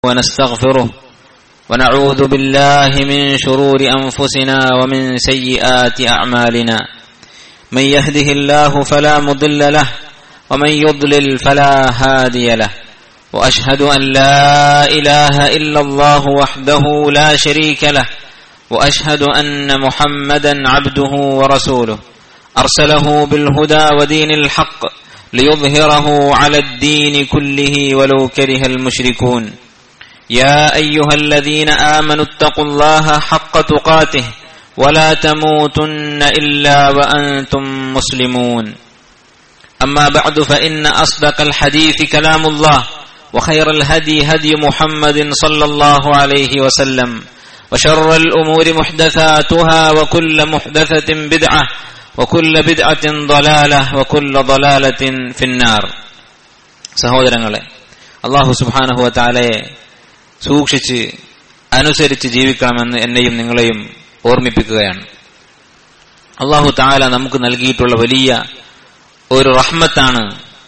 ونستغفره ونعوذ بالله من شرور انفسنا ومن سيئات اعمالنا من يهده الله فلا مضل له ومن يضلل فلا هادي له واشهد ان لا اله الا الله وحده لا شريك له واشهد ان محمدا عبده ورسوله ارسله بالهدى ودين الحق ليظهره على الدين كله ولو كره المشركون يا ايها الذين امنوا اتقوا الله حق تقاته ولا تموتن الا وانتم مسلمون اما بعد فان اصدق الحديث كلام الله وخير الهدي هدي محمد صلى الله عليه وسلم وشر الامور محدثاتها وكل محدثه بدعه وكل بدعه ضلاله وكل ضلاله في النار സഹോദരങ്ങളെ അള്ളാഹു സുബാനഹുവ താലയെ സൂക്ഷിച്ച് അനുസരിച്ച് ജീവിക്കണമെന്ന് എന്നെയും നിങ്ങളെയും ഓർമ്മിപ്പിക്കുകയാണ് അള്ളാഹു താല നമുക്ക് നൽകിയിട്ടുള്ള വലിയ ഒരു റഹ്മത്താണ്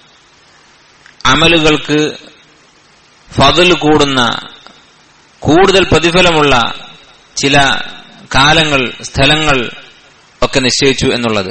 അമലുകൾക്ക് ഫതിൽ കൂടുന്ന കൂടുതൽ പ്രതിഫലമുള്ള ചില കാലങ്ങൾ സ്ഥലങ്ങൾ ഒക്കെ നിശ്ചയിച്ചു എന്നുള്ളത്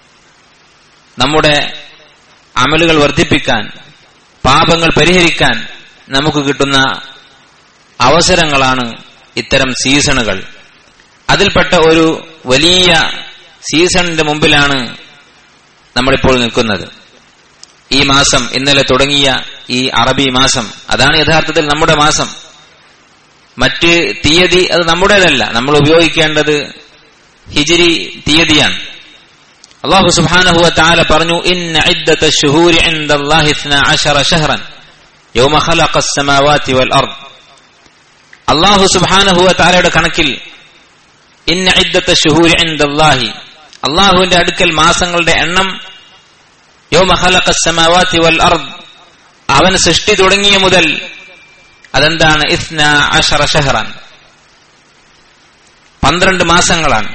നമ്മുടെ അമലുകൾ വർദ്ധിപ്പിക്കാൻ പാപങ്ങൾ പരിഹരിക്കാൻ നമുക്ക് കിട്ടുന്ന അവസരങ്ങളാണ് ഇത്തരം സീസണുകൾ അതിൽപ്പെട്ട ഒരു വലിയ സീസണിന്റെ മുമ്പിലാണ് നമ്മളിപ്പോൾ നിൽക്കുന്നത് ഈ മാസം ഇന്നലെ തുടങ്ങിയ ഈ അറബി മാസം അതാണ് യഥാർത്ഥത്തിൽ നമ്മുടെ മാസം മറ്റ് തീയതി അത് നമ്മുടേതല്ല നമ്മൾ ഉപയോഗിക്കേണ്ടത് ഹിജിരി തീയതിയാണ് അള്ളാഹു സുബ്ഹാനഹു വതആല പറഞ്ഞു ഇന്ന ഇദ്ദത ശുഹൂരി ഇൻദല്ലാഹി 12 ശഹ്റൻ യൗമ ഖലഖസ് സമാവാതി വൽ അർദ് അള്ളാഹു സുബ്ഹാനഹു വതആലയുടെ കണക്കിൽ ഇന്ന ഇദ്ദത ശുഹൂരി ഇൻദല്ലാഹി അള്ളാഹുവിന്റെ അടുക്കൽ മാസങ്ങളുടെ എണ്ണം യൗമ ഖലഖസ് സമാവാതി വൽ അർദ് അവൻ സൃഷ്ടി തുടങ്ങിയ മുതൽ അതെന്താണ് ഇസ്ന അഷറ ഷഹ്റൻ പന്ത്രണ്ട് മാസങ്ങളാണ്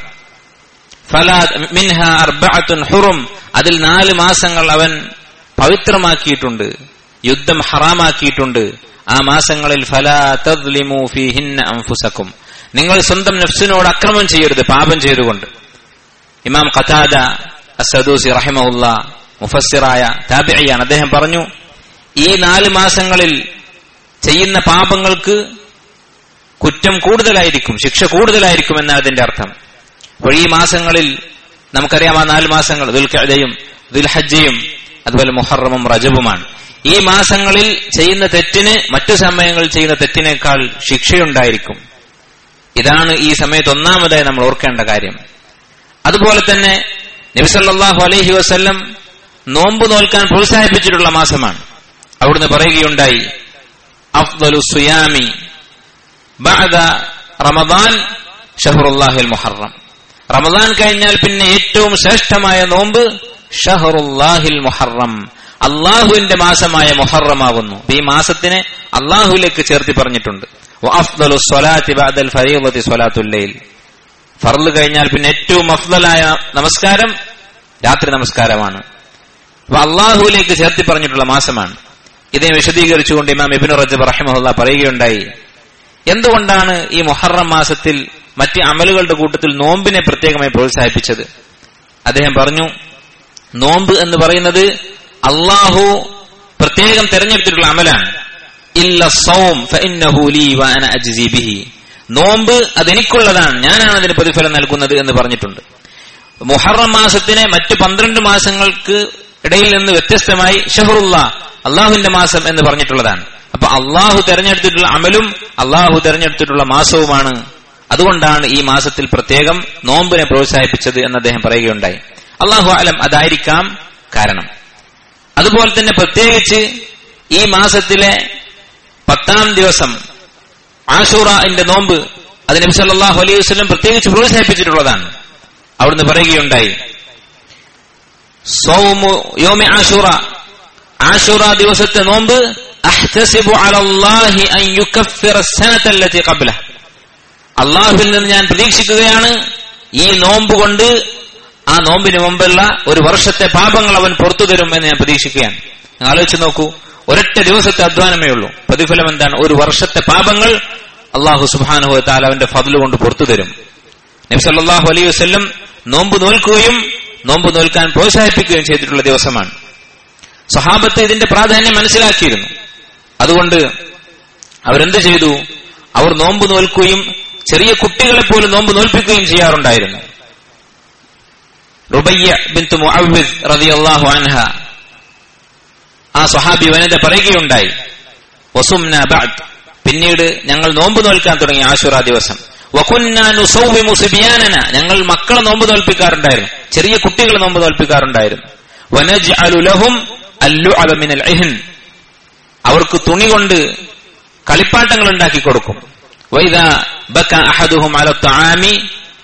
മിൻഹ അർബഅത്തുൻ ഹുറും അതിൽ നാല് മാസങ്ങൾ അവൻ പവിത്രമാക്കിയിട്ടുണ്ട് യുദ്ധം ഹറാമാക്കിയിട്ടുണ്ട് ആ മാസങ്ങളിൽ ഫലാ തദ്ലിമു ഫീഹിന്ന അൻഫുസക്കും നിങ്ങൾ സ്വന്തം നഫ്സിനോട് അക്രമം ചെയ്യരുത് പാപം ചെയ്തുകൊണ്ട് ഇമാം ഖതാദ അസദൂസി റഹിമഹുല്ല മുഫസ്സിറായ താബിയാണ് അദ്ദേഹം പറഞ്ഞു ഈ നാല് മാസങ്ങളിൽ ചെയ്യുന്ന പാപങ്ങൾക്ക് കുറ്റം കൂടുതലായിരിക്കും ശിക്ഷ കൂടുതലായിരിക്കും എന്നാണ് അതിന്റെ അർത്ഥം അപ്പോൾ ഈ മാസങ്ങളിൽ നമുക്കറിയാം ആ നാല് മാസങ്ങൾ ദുൽഖയും ദുൽഹജ്ജയും അതുപോലെ മുഹറമും റജബുമാണ് ഈ മാസങ്ങളിൽ ചെയ്യുന്ന തെറ്റിന് മറ്റു സമയങ്ങളിൽ ചെയ്യുന്ന തെറ്റിനേക്കാൾ ശിക്ഷയുണ്ടായിരിക്കും ഇതാണ് ഈ സമയത്ത് ഒന്നാമതായി നമ്മൾ ഓർക്കേണ്ട കാര്യം അതുപോലെ തന്നെ നബിസല്ലാഹു അലൈഹി വസ്ല്ലം നോമ്പ് നോൽക്കാൻ പ്രോത്സാഹിപ്പിച്ചിട്ടുള്ള മാസമാണ് അവിടുന്ന് പറയുകയുണ്ടായി അഫ്ദലു സുയാമി ബഅദ റമദാൻ ഷഹറുല്ലാഹിൽ മുഹറം റമദാൻ കഴിഞ്ഞാൽ പിന്നെ ഏറ്റവും ശ്രേഷ്ഠമായ നോമ്പ് ഷഹറുല്ലാഹിൽ മുഹറം അള്ളാഹുവിന്റെ മാസമായ മുഹറമാകുന്നു ഈ മാസത്തിനെ അള്ളാഹുവിലേക്ക് ചേർത്തി പറഞ്ഞിട്ടുണ്ട് അഫ്ദലു സ്വലാത്തി ബഅദൽ ഫരീളത്തി സ്വലാത്തുല്ലൈൽ ഫർള് കഴിഞ്ഞാൽ പിന്നെ ഏറ്റവും അഫ്ദലായ നമസ്കാരം രാത്രി നമസ്കാരമാണ് അപ്പൊ അള്ളാഹുവിലേക്ക് ചേർത്തി പറഞ്ഞിട്ടുള്ള മാസമാണ് ഇതിനെ വിശദീകരിച്ചുകൊണ്ട് ഇമാം ഇബിനു റജബ് റഹിമഹുല്ല പറയുകയുണ്ടായി എന്തുകൊണ്ടാണ് ഈ മുഹറം മാസത്തിൽ മറ്റ് അമലുകളുടെ കൂട്ടത്തിൽ നോമ്പിനെ പ്രത്യേകമായി പ്രോത്സാഹിപ്പിച്ചത് അദ്ദേഹം പറഞ്ഞു നോമ്പ് എന്ന് പറയുന്നത് അള്ളാഹു പ്രത്യേകം തെരഞ്ഞെടുത്തിട്ടുള്ള അമലാണ് ഇല്ല സൗം നോമ്പ് അതെനിക്കുള്ളതാണ് ഞാനാണ് അതിന് പ്രതിഫലം നൽകുന്നത് എന്ന് പറഞ്ഞിട്ടുണ്ട് മുഹറം മാസത്തിനെ മറ്റു പന്ത്രണ്ട് മാസങ്ങൾക്ക് ഇടയിൽ നിന്ന് വ്യത്യസ്തമായി ഷഹറുല്ല അള്ളാഹുവിന്റെ മാസം എന്ന് പറഞ്ഞിട്ടുള്ളതാണ് അപ്പൊ അള്ളാഹു തെരഞ്ഞെടുത്തിട്ടുള്ള അമലും അള്ളാഹു തെരഞ്ഞെടുത്തിട്ടുള്ള മാസവുമാണ് അതുകൊണ്ടാണ് ഈ മാസത്തിൽ പ്രത്യേകം നോമ്പിനെ പ്രോത്സാഹിപ്പിച്ചത് എന്ന് അദ്ദേഹം പറയുകയുണ്ടായി അള്ളാഹു അലം അതായിരിക്കാം കാരണം അതുപോലെ തന്നെ പ്രത്യേകിച്ച് ഈ മാസത്തിലെ പത്താം ദിവസം ആഷൂറന്റെ നോമ്പ് അത് നബി സല്ലാഹു അലൈഹി വസ്ലം പ്രത്യേകിച്ച് പ്രോത്സാഹിപ്പിച്ചിട്ടുള്ളതാണ് അവിടുന്ന് പറയുകയുണ്ടായി സൗമു യോമി ആഷൂറ ആഷൂറ ദിവസത്തെ നോമ്പ് അഹ്തസിബു അലല്ലാഹി അൻ യുകഫിറ സനതല്ലതി ഖബ്ല അള്ളാഹുവിൽ നിന്ന് ഞാൻ പ്രതീക്ഷിക്കുകയാണ് ഈ നോമ്പ് കൊണ്ട് ആ നോമ്പിന് മുമ്പുള്ള ഒരു വർഷത്തെ പാപങ്ങൾ അവൻ പുറത്തു തരും എന്ന് ഞാൻ പ്രതീക്ഷിക്കുകയാണ് നിങ്ങൾ ആലോചിച്ച് നോക്കൂ ഒരൊറ്റ ദിവസത്തെ അധ്വാനമേ ഉള്ളൂ പ്രതിഫലം എന്താണ് ഒരു വർഷത്തെ പാപങ്ങൾ അള്ളാഹു സുബാനുഹു താല അവന്റെ ഫضل കൊണ്ട് പുറത്തു തരും നബ്സല്ലാഹു അലൈഹി വസ്ല്ലം നോമ്പ് നോൽക്കുകയും നോമ്പ് നോൽക്കാൻ പ്രോത്സാഹിപ്പിക്കുകയും ചെയ്തിട്ടുള്ള ദിവസമാണ് സഹാബത്ത് ഇതിന്റെ പ്രാധാന്യം മനസ്സിലാക്കിയിരുന്നു അതുകൊണ്ട് അവരെന്ത് ചെയ്തു അവർ നോമ്പ് നോൽക്കുകയും ചെറിയ കുട്ടികളെ പോലും നോമ്പ് നോൽപ്പിക്കുകയും ചെയ്യാറുണ്ടായിരുന്നു റുബയ്യ ബിന്തു മുഅവ്വിദ് റളിയല്ലാഹു അൻഹ ആ സ്വഹാബി വനിത പറയുകയുണ്ടായി വസുംന ബഅദ് പിന്നീട് ഞങ്ങൾ നോമ്പ് നോൽക്കാൻ തുടങ്ങി ആശുറ ദിവസം വകുന്ന നുസവ്വിമു സിബിയാനന ഞങ്ങൾ മക്കളെ നോമ്പ് നോൽപ്പിക്കാറുണ്ടായിരുന്നു ചെറിയ കുട്ടികളെ നോമ്പ് നോൽപ്പിക്കാറുണ്ടായിരുന്നു വനജ്അലു ലഹും അല്ലുഅബ മിനൽ ഇഹ്ൻ അവർക്ക് തുണി കൊണ്ട് കളിപ്പാട്ടങ്ങൾ ഉണ്ടാക്കി കൊടുക്കും വൈദ ബക അഹദുഹും അല തആമി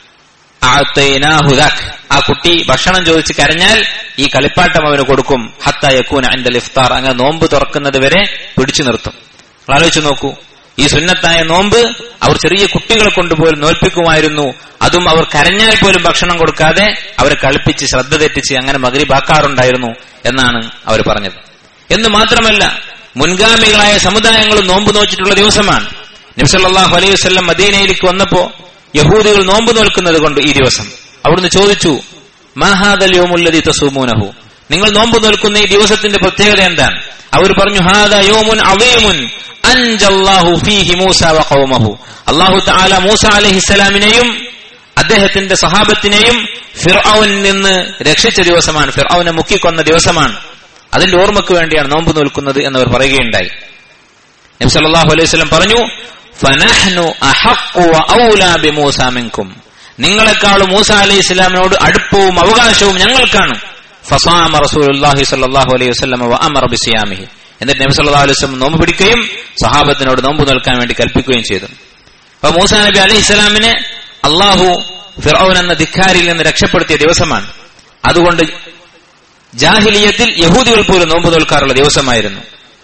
അഅതൈനാഹു ദാക് ആ കുട്ടി ഭക്ഷണം ചോദിച്ച് കരഞ്ഞാൽ ഈ കളിപ്പാട്ടം അവന് കൊടുക്കും ഹത്ത യക്കൂന അൻഡൽ ഇഫ്താർ അങ്ങനെ നോമ്പ് തുറക്കുന്നത് വരെ പിടിച്ചു നിർത്തും നിങ്ങൾ ആലോചിച്ച് നോക്കൂ ഈ സുന്നത്തായ നോമ്പ് അവർ ചെറിയ കുട്ടികളെ കൊണ്ടുപോലും നോൽപ്പിക്കുമായിരുന്നു അതും അവർ കരഞ്ഞാൽ പോലും ഭക്ഷണം കൊടുക്കാതെ അവരെ കളിപ്പിച്ച് ശ്രദ്ധ തെറ്റിച്ച് അങ്ങനെ മകരിബാക്കാറുണ്ടായിരുന്നു എന്നാണ് അവർ പറഞ്ഞത് എന്ന് മാത്രമല്ല മുൻഗാമികളായ സമുദായങ്ങളും നോമ്പ് നോച്ചിട്ടുള്ള ദിവസമാണ് നബ്സല്ലാഹു അലൈഹി വസ്ലം മദീനയിലേക്ക് വന്നപ്പോ യഹൂദികൾ നോമ്പ് നോൽക്കുന്നത് കൊണ്ട് ഈ ദിവസം അവിടുന്ന് ചോദിച്ചു മഹാദല്യോമുല്ലതി തസൂമൂനഹു നിങ്ങൾ നോമ്പ് നോൽക്കുന്ന ഈ ദിവസത്തിന്റെ പ്രത്യേകത എന്താണ് അവർ പറഞ്ഞു ഹാദ യോമുൻ അവീമുൻ അൻജല്ലാഹു ഫീഹി മൂസ വഖൗമഹു അല്ലാഹു തആല മൂസ അലൈഹിസ്സലാമിനെയും അദ്ദേഹത്തിന്റെ സഹാബത്തിനെയും ഫിർഔനിൽ നിന്ന് രക്ഷിച്ച ദിവസമാണ് ഫിർഔനെ മുക്കിക്കൊന്ന ദിവസമാണ് അതിന്റെ ഓർമ്മയ്ക്ക് വേണ്ടിയാണ് നോമ്പ് നോൽക്കുന്നത് എന്നവർ പറയുകയുണ്ടായി നബി സല്ലല്ലാഹു അലൈഹി വസല്ലം പറഞ്ഞു ഫനഹ്നു അഹഖു വഔലാ ബിമൂസ മിൻകും നിങ്ങളെക്കാളും മൂസ അലൈഹി ഇസ്ലാമിനോട് അടുപ്പവും അവകാശവും ഞങ്ങൾക്കാണ് ഫസാമ റസൂലുള്ളാഹി സ്വല്ലല്ലാഹു അലൈഹി വസല്ലം വഅമറ ബിസിയാമിഹി എന്നിട്ട് നബി സല്ലല്ലാഹു അലൈഹി വസല്ലം നോമ്പ് പിടിക്കുകയും സഹാബത്തിനോട് നോമ്പ് നോൽക്കാൻ വേണ്ടി കൽപ്പിക്കുകയും ചെയ്തു അപ്പൊ മൂസ നബി അലൈഹി ഇസ്ലാമിനെ അള്ളാഹു ഫിറൌൻ എന്ന ധിക്കാരിൽ നിന്ന് രക്ഷപ്പെടുത്തിയ ദിവസമാണ് അതുകൊണ്ട് ജാഹിലിയത്തിൽ യഹൂദികൾ പോലും നോമ്പ് നോൽക്കാറുള്ള ദിവസമായിരുന്നു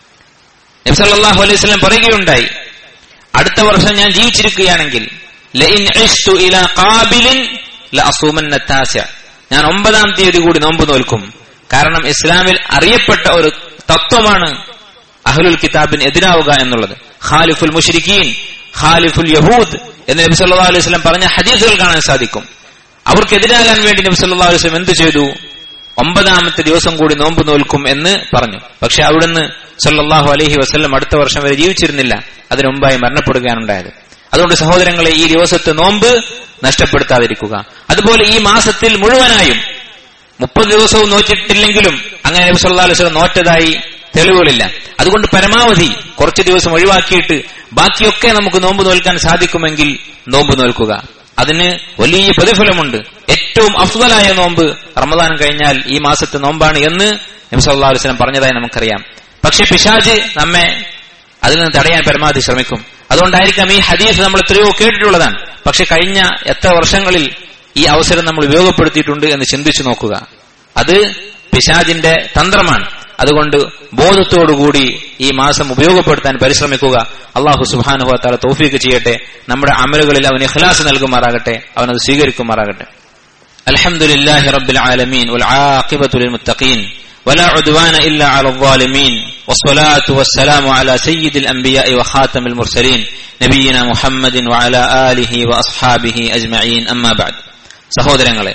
നബി സല്ലല്ലാഹു അലൈഹി വസല്ലം പറയുകയുണ്ടായി അടുത്ത വർഷം ഞാൻ ജീവിച്ചിരിക്കുകയാണെങ്കിൽ ലഇൻ ഇഷ്തു ഇലാ ഖാബിലിൻ ലഅസൂമന്ന താസ്യ ഞാൻ ഒമ്പതാം തീയതി കൂടി നോമ്പ് നോൽക്കും കാരണം ഇസ്ലാമിൽ അറിയപ്പെട്ട ഒരു തത്വമാണ് അഹ്ലുൽ കിതാബിന് എതിരാവുക എന്നുള്ളത് ഖാലിഫുൽ മുഷ്രിഖീൻ ഖാലിഫുൽ യഹൂദ് എന്ന് നബി സല്ലല്ലാഹു അലൈഹി വസല്ലം പറഞ്ഞ ഹദീസുകൾ കാണാൻ സാധിക്കും അവർക്കെതിരാകാൻ വേണ്ടി നബി സല്ലല്ലാഹു അലൈഹി വസല്ലം എന്ത് ചെയ്തു ഒമ്പതാമത്തെ ദിവസം കൂടി നോമ്പ് നോൽക്കും എന്ന് പറഞ്ഞു പക്ഷെ അവിടുന്ന് സല്ലല്ലാഹു അലൈഹി വസല്ലം അടുത്ത വർഷം വരെ ജീവിച്ചിരുന്നില്ല അതിനു മുമ്പായി മരണപ്പെടുകയാണ് ഉണ്ടായത് അതുകൊണ്ട് സഹോദരങ്ങളെ ഈ ദിവസത്തെ നോമ്പ് നഷ്ടപ്പെടുത്താതിരിക്കുക അതുപോലെ ഈ മാസത്തിൽ മുഴുവനായും മുപ്പത് ദിവസവും നോറ്റിട്ടില്ലെങ്കിലും അങ്ങനെ നബി സല്ലല്ലാഹു അലൈഹി വസല്ലം നോറ്റതായി തെളിവുകളില്ല അതുകൊണ്ട് പരമാവധി കുറച്ച് ദിവസം ഒഴിവാക്കിയിട്ട് ബാക്കിയൊക്കെ നമുക്ക് നോമ്പ് നോൽക്കാൻ സാധിക്കുമെങ്കിൽ നോമ്പ് നോൽക്കുക അതിന് വലിയ പ്രതിഫലമുണ്ട് ഏറ്റവും അഫ്ദലായ നോമ്പ് റമദാൻ കഴിഞ്ഞാൽ ഈ മാസത്തെ നോമ്പാണ് എന്ന് നബി സല്ലല്ലാഹു അലൈഹി വസല്ലം പറഞ്ഞതായി നമുക്കറിയാം പക്ഷെ പിശാജ് നമ്മെ അതിൽ നിന്ന് തടയാൻ പരമാവധി ശ്രമിക്കും അതുകൊണ്ടായിരിക്കാം ഈ ഹദീസ് നമ്മൾ എത്രയോ കേട്ടിട്ടുള്ളതാണ് പക്ഷെ കഴിഞ്ഞ എത്ര വർഷങ്ങളിൽ ഈ അവസരം നമ്മൾ ഉപയോഗപ്പെടുത്തിയിട്ടുണ്ട് എന്ന് ചിന്തിച്ചു നോക്കുക അത് പിശാജിന്റെ തന്ത്രമാണ് അതുകൊണ്ട് ബോധത്തോടുകൂടി ഈ മാസം ഉപയോഗപ്പെടുത്താൻ പരിശ്രമിക്കുക അള്ളാഹു സുബാനുഹത്താല തൗഫീക്ക് ചെയ്യട്ടെ നമ്മുടെ അമലുകളിൽ അവന് ഇഖ്ലാസ് നൽകുമാറാകട്ടെ അവനത് സ്വീകരിക്കുമാറാകട്ടെ അൽഹംദുലില്ലാഹി റബ്ബിൽ ആലമീൻ വൽ ആഖിബത്തു ലിൽ മുത്തഖീൻ ولا عدوان إلا على الظالمين والصلاة والسلام على سيد الأنبياء وخاتم المرسلين نبينا محمد وعلى آله وأصحابه أجمعين أما بعد സഹോദരങ്ങളെ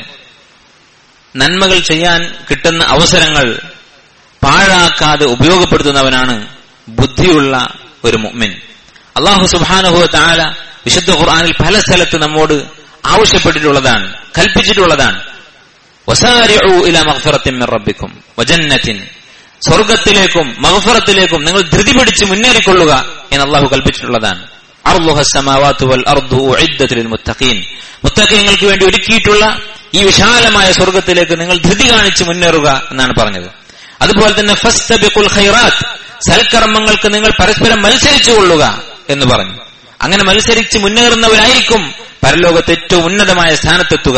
നന്മകൾ ചെയ്യാൻ കിട്ടുന്ന അവസരങ്ങൾ പാഴാക്കാതെ ഉപയോഗപ്പെടുത്തുന്നവനാണ് ബുദ്ധിയുള്ള ഒരു മുഅ്മിൻ അള്ളാഹു സുബാനുഭവ താല വിശുദ്ധ ഖുർആനിൽ പല സ്ഥലത്ത് നമ്മോട് ആവശ്യപ്പെട്ടിട്ടുള്ളതാണ് കൽപ്പിച്ചിട്ടുള്ളതാണ് റബ്ബിക്കും വജന്നത്തിൻ സ്വർഗത്തിലേക്കും മഹഫറത്തിലേക്കും നിങ്ങൾ ധൃതി പിടിച്ച് മുന്നേറിക്കൊള്ളുക എന്ന് അള്ളാഹു കൽപ്പിച്ചിട്ടുള്ളതാണ് മുത്തഖീങ്ങൾക്ക് വേണ്ടി ഒരുക്കിയിട്ടുള്ള ഈ വിശാലമായ സ്വർഗത്തിലേക്ക് നിങ്ങൾ ധൃതി കാണിച്ച് മുന്നേറുക എന്നാണ് പറഞ്ഞത് അതുപോലെ തന്നെ ഫസ്തബിഖുൽ ഖൈറാത്ത് സൽക്കർമ്മങ്ങൾക്ക് നിങ്ങൾ പരസ്പരം മത്സരിച്ചു കൊള്ളുക എന്ന് പറഞ്ഞു അങ്ങനെ മത്സരിച്ച് മുന്നേറുന്നവരായിരിക്കും പരലോകത്ത് ഏറ്റവും ഉന്നതമായ സ്ഥാനത്തെത്തുക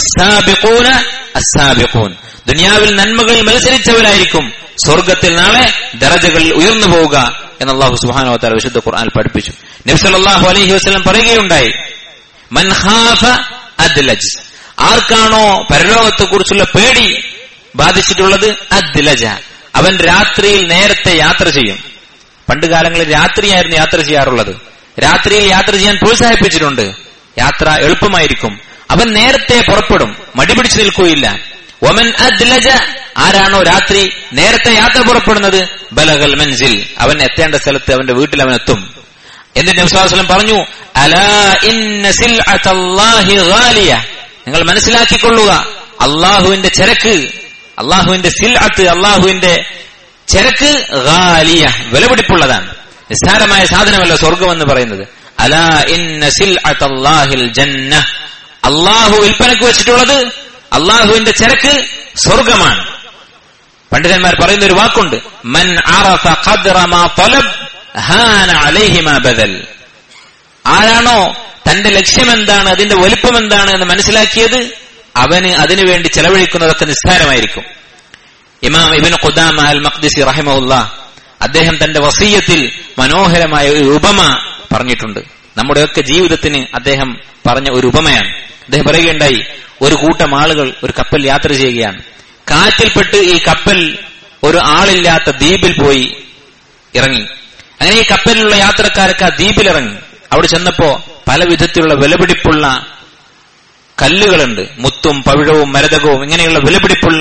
ദുനിയാവിൽ നന്മകളിൽ മത്സരിച്ചവരായിരിക്കും സ്വർഗത്തിൽ നാളെ ദറജകളിൽ ഉയർന്നു പോവുക എന്ന് അള്ളാഹു സുഹാനോ താല വിശുദ്ധ ഖുർആൻ പഠിപ്പിച്ചു നബ്സല്ലാഹു അലൈഹി വസ്ലം പറയുകയുണ്ടായി മൻഹാഫ അദ്ലജ് ആർക്കാണോ പരലോകത്തെ കുറിച്ചുള്ള പേടി ബാധിച്ചിട്ടുള്ളത് അദ്ലജ അവൻ രാത്രിയിൽ നേരത്തെ യാത്ര ചെയ്യും പണ്ട് കാലങ്ങളിൽ രാത്രിയായിരുന്നു യാത്ര ചെയ്യാറുള്ളത് രാത്രിയിൽ യാത്ര ചെയ്യാൻ പ്രോത്സാഹിപ്പിച്ചിട്ടുണ്ട് യാത്ര എളുപ്പമായിരിക്കും അവൻ നേരത്തെ പുറപ്പെടും മടി പിടിച്ചു നിൽക്കുകയില്ല ഒമൻ അദ്ലജ ആരാണോ രാത്രി നേരത്തെ യാത്ര പുറപ്പെടുന്നത് ബലഗൽ മൻസിൽ അവൻ എത്തേണ്ട സ്ഥലത്ത് അവന്റെ വീട്ടിൽ അവൻ എത്തും എന്നിട്ട് നബ്സാസ്ലം പറഞ്ഞു അലാ ഇന്ന സിൽഅത്തല്ലാഹി ഗാലിയ നിങ്ങൾ മനസ്സിലാക്കിക്കൊള്ളുക അള്ളാഹുവിന്റെ ചരക്ക് അള്ളാഹുവിന്റെ സിൽഅത്ത് അള്ളാഹുവിന്റെ ചരക്ക് ഗാലിയ വിലപിടിപ്പുള്ളതാണ് നിസ്സാരമായ സാധനമല്ല സ്വർഗം എന്ന് പറയുന്നത് അലാ ഇന്ന സിൽഅത്തല്ലാഹിൽ ജന്ന അള്ളാഹു വിൽപ്പനക്ക് വെച്ചിട്ടുള്ളത് അള്ളാഹുവിന്റെ ചരക്ക് സ്വർഗമാണ് പണ്ഡിതന്മാർ പറയുന്ന ഒരു വാക്കുണ്ട് മൻ അറഫ ഖദ്റ മാ തലബ് ഹാന അലൈഹി മാ ബദൽ ആരാണോ തന്റെ ലക്ഷ്യം എന്താണ് അതിന്റെ വലുപ്പം എന്താണ് എന്ന് മനസ്സിലാക്കിയത് അവന് അതിനുവേണ്ടി ചെലവഴിക്കുന്നതൊക്കെ നിസ്സാരമായിരിക്കും ഇമാം ഇബിൻ ഖുദാമ അൽ മഖ്ദിസി റഹിമഹുല്ല അദ്ദേഹം തന്റെ വസീയത്തിൽ മനോഹരമായ ഒരു ഉപമ പറഞ്ഞിട്ടുണ്ട് നമ്മുടെയൊക്കെ ജീവിതത്തിന് അദ്ദേഹം പറഞ്ഞ ഒരു ഉപമയാണ് അദ്ദേഹം പറയുകയുണ്ടായി ഒരു കൂട്ടം ആളുകൾ ഒരു കപ്പൽ യാത്ര ചെയ്യുകയാണ് കാറ്റിൽപ്പെട്ട് ഈ കപ്പൽ ഒരു ആളില്ലാത്ത ദ്വീപിൽ പോയി ഇറങ്ങി അങ്ങനെ ഈ കപ്പലിലുള്ള യാത്രക്കാരൊക്കെ ആ ദ്വീപിലിറങ്ങി അവിടെ ചെന്നപ്പോ പല വിധത്തിലുള്ള വിലപിടിപ്പുള്ള കല്ലുകളുണ്ട് മുത്തും പവിഴവും മരതകവും ഇങ്ങനെയുള്ള വിലപിടിപ്പുള്ള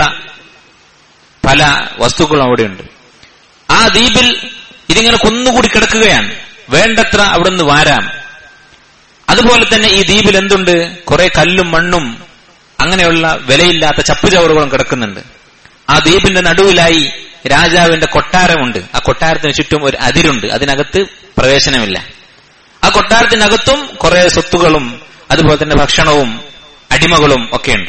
പല വസ്തുക്കളും അവിടെയുണ്ട് ആ ദ്വീപിൽ ഇതിങ്ങനെ കുന്നുകൂടി കിടക്കുകയാണ് വേണ്ടത്ര അവിടുന്ന് വാരാം അതുപോലെ തന്നെ ഈ ദ്വീപിൽ എന്തുണ്ട് കുറെ കല്ലും മണ്ണും അങ്ങനെയുള്ള വിലയില്ലാത്ത ചപ്പുചവറുകളും കിടക്കുന്നുണ്ട് ആ ദ്വീപിന്റെ നടുവിലായി രാജാവിന്റെ കൊട്ടാരമുണ്ട് ആ കൊട്ടാരത്തിന് ചുറ്റും ഒരു അതിരുണ്ട് അതിനകത്ത് പ്രവേശനമില്ല ആ കൊട്ടാരത്തിനകത്തും കുറെ സ്വത്തുകളും അതുപോലെ തന്നെ ഭക്ഷണവും അടിമകളും ഒക്കെയുണ്ട്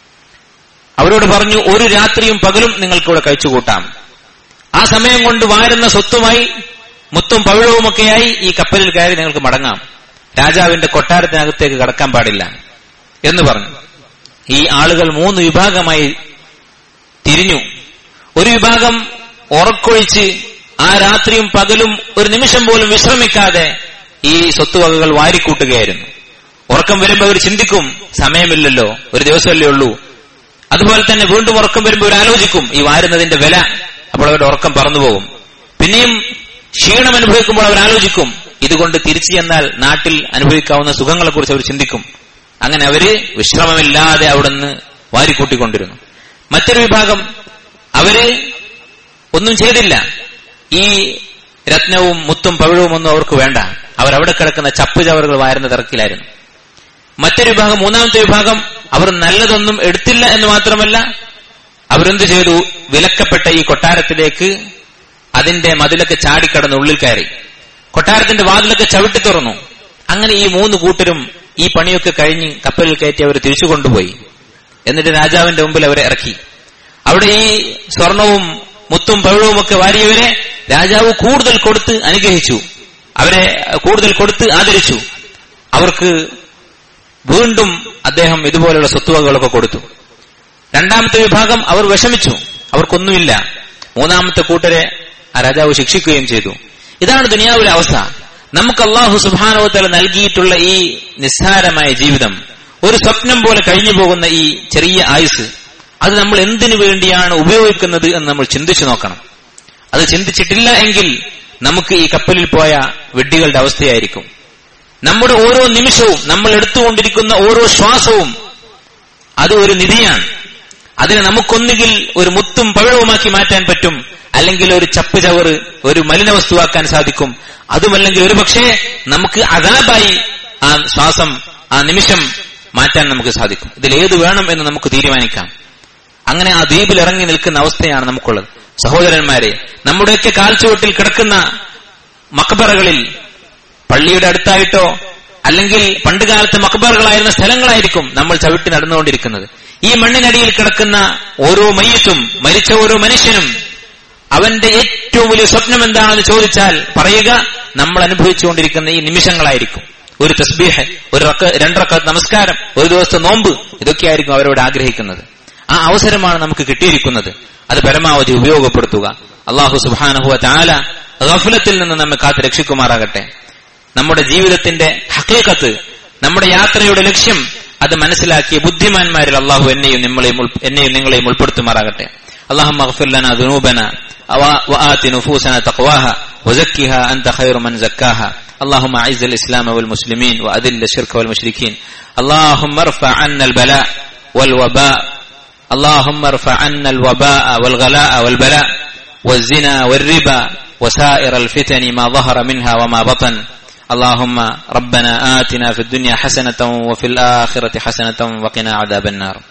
അവരോട് പറഞ്ഞു ഒരു രാത്രിയും പകലും നിങ്ങൾക്ക് ഇവിടെ കഴിച്ചുകൂട്ടാം ആ സമയം കൊണ്ട് വാരുന്ന സ്വത്തുമായി മുത്തും പവിഴവുമൊക്കെയായി ഈ കപ്പലിൽ കയറി നിങ്ങൾക്ക് മടങ്ങാം രാജാവിന്റെ കൊട്ടാരത്തിനകത്തേക്ക് കടക്കാൻ പാടില്ല എന്ന് പറഞ്ഞു ഈ ആളുകൾ മൂന്ന് വിഭാഗമായി തിരിഞ്ഞു ഒരു വിഭാഗം ഉറക്കൊഴിച്ച് ആ രാത്രിയും പകലും ഒരു നിമിഷം പോലും വിശ്രമിക്കാതെ ഈ സ്വത്തുവകകൾ വാരിക്കൂട്ടുകയായിരുന്നു ഉറക്കം വരുമ്പോൾ അവർ ചിന്തിക്കും സമയമില്ലല്ലോ ഒരു ദിവസമല്ലേ ഉള്ളൂ അതുപോലെ തന്നെ വീണ്ടും ഉറക്കം വരുമ്പോൾ അവർ ആലോചിക്കും ഈ വാരുന്നതിന്റെ വില അപ്പോൾ അവരുടെ ഉറക്കം പറന്നുപോകും പിന്നെയും ക്ഷീണം അനുഭവിക്കുമ്പോൾ അവർ ആലോചിക്കും ഇതുകൊണ്ട് തിരിച്ചു ചെന്നാൽ നാട്ടിൽ അനുഭവിക്കാവുന്ന സുഖങ്ങളെക്കുറിച്ച് അവർ ചിന്തിക്കും അങ്ങനെ അവര് വിശ്രമമില്ലാതെ അവിടുന്ന് വാരിക്കൂട്ടിക്കൊണ്ടിരുന്നു മറ്റൊരു വിഭാഗം അവര് ഒന്നും ചെയ്തില്ല ഈ രത്നവും മുത്തും പവിഴവും ഒന്നും അവർക്ക് വേണ്ട അവരവിടെ കിടക്കുന്ന ചപ്പ് ചവറുകൾ വാരുന്ന തിരക്കിലായിരുന്നു മറ്റൊരു വിഭാഗം മൂന്നാമത്തെ വിഭാഗം അവർ നല്ലതൊന്നും എടുത്തില്ല എന്ന് മാത്രമല്ല അവരെന്ത് ചെയ്തു വിലക്കപ്പെട്ട ഈ കൊട്ടാരത്തിലേക്ക് അതിന്റെ മതിലൊക്കെ ചാടിക്കടന്ന് ഉള്ളിൽ കയറി കൊട്ടാരത്തിന്റെ വാതിലൊക്കെ ചവിട്ടി തുറന്നു അങ്ങനെ ഈ മൂന്ന് കൂട്ടരും ഈ പണിയൊക്കെ കഴിഞ്ഞ് കപ്പലിൽ കയറ്റി അവർ തിരിച്ചു കൊണ്ടുപോയി എന്നിട്ട് രാജാവിന്റെ മുമ്പിൽ അവരെ ഇറക്കി അവിടെ ഈ സ്വർണവും മുത്തും പവിഴവും ഒക്കെ വാരിയവരെ രാജാവ് കൂടുതൽ കൊടുത്ത് അനുഗ്രഹിച്ചു അവരെ കൂടുതൽ കൊടുത്ത് ആദരിച്ചു അവർക്ക് വീണ്ടും അദ്ദേഹം ഇതുപോലെയുള്ള സ്വത്തുവകകളൊക്കെ കൊടുത്തു രണ്ടാമത്തെ വിഭാഗം അവർ വിഷമിച്ചു അവർക്കൊന്നുമില്ല മൂന്നാമത്തെ കൂട്ടരെ ആ രാജാവ് ശിക്ഷിക്കുകയും ചെയ്തു ഇതാണ് ദുനിയാവിലെ അവസ്ഥ നമുക്ക് അള്ളാഹു സുബാനോത്തല നൽകിയിട്ടുള്ള ഈ നിസ്സാരമായ ജീവിതം ഒരു സ്വപ്നം പോലെ കഴിഞ്ഞു പോകുന്ന ഈ ചെറിയ ആയുസ് അത് നമ്മൾ എന്തിനു വേണ്ടിയാണ് ഉപയോഗിക്കുന്നത് എന്ന് നമ്മൾ ചിന്തിച്ചു നോക്കണം അത് ചിന്തിച്ചിട്ടില്ല എങ്കിൽ നമുക്ക് ഈ കപ്പലിൽ പോയ വെഡ്ഡികളുടെ അവസ്ഥയായിരിക്കും നമ്മുടെ ഓരോ നിമിഷവും നമ്മൾ എടുത്തുകൊണ്ടിരിക്കുന്ന ഓരോ ശ്വാസവും അത് ഒരു നിധിയാണ് അതിനെ നമുക്കൊന്നുകിൽ ഒരു മുത്തും പവിഴവുമാക്കി മാറ്റാൻ പറ്റും അല്ലെങ്കിൽ ഒരു ചപ്പ് ചവറ് ഒരു മലിന വസ്തുവാക്കാൻ സാധിക്കും അതുമല്ലെങ്കിൽ ഒരു പക്ഷേ നമുക്ക് അതാബായി ആ ശ്വാസം ആ നിമിഷം മാറ്റാൻ നമുക്ക് സാധിക്കും ഇതിൽ ഏത് വേണം എന്ന് നമുക്ക് തീരുമാനിക്കാം അങ്ങനെ ആ ദ്വീപിൽ ഇറങ്ങി നിൽക്കുന്ന അവസ്ഥയാണ് നമുക്കുള്ളത് സഹോദരന്മാരെ നമ്മുടെയൊക്കെ കാൽച്ചുവട്ടിൽ കിടക്കുന്ന മക്ബറകളിൽ പള്ളിയുടെ അടുത്തായിട്ടോ അല്ലെങ്കിൽ പണ്ടുകാലത്തെ മക്ബറുകളായിരുന്ന സ്ഥലങ്ങളായിരിക്കും നമ്മൾ ചവിട്ടി നടന്നുകൊണ്ടിരിക്കുന്നത് ഈ മണ്ണിനടിയിൽ കിടക്കുന്ന ഓരോ മയ്യത്തും മരിച്ച ഓരോ മനുഷ്യനും അവന്റെ ഏറ്റവും വലിയ സ്വപ്നം എന്താണെന്ന് ചോദിച്ചാൽ പറയുക നമ്മൾ അനുഭവിച്ചുകൊണ്ടിരിക്കുന്ന ഈ നിമിഷങ്ങളായിരിക്കും ഒരു തസ്ബീഹ് ഒരു റക്ക രണ്ടറക്ക നമസ്കാരം ഒരു ദിവസത്തെ നോമ്പ് ഇതൊക്കെയായിരിക്കും അവരോട് ആഗ്രഹിക്കുന്നത് ആ അവസരമാണ് നമുക്ക് കിട്ടിയിരിക്കുന്നത് അത് പരമാവധി ഉപയോഗപ്പെടുത്തുക അള്ളാഹു സുബാനഹുവ ചാല ഗഫലത്തിൽ നിന്ന് നമ്മെ കാത്ത് രക്ഷിക്കുമാറാകട്ടെ നമ്മുടെ ജീവിതത്തിന്റെ ഹക്കീക്കത്ത് നമ്മുടെ യാത്രയുടെ ലക്ഷ്യം അത് മനസ്സിലാക്കിയ ബുദ്ധിമാന്മാരിൽ അള്ളാഹു എന്നെയും നമ്മളെയും ഉൾ- എന്നെയും നിങ്ങളെയും ഉൾപ്പെടുത്തുമാറാകട്ടെ اللهم اغفر لنا ذنوبنا وآت نفوسنا تقواها وزكها أنت خير من زكاها اللهم أعز الإسلام والمسلمين وأذل الشرك والمشركين اللهم ارفع عنا البلاء والوباء اللهم ارفع عنا الوباء والغلاء والبلاء والزنا والربا وسائر الفتن ما ظهر منها وما بطن اللهم ربنا آتنا في الدنيا حسنة وفي الآخرة حسنة وقنا عذاب النار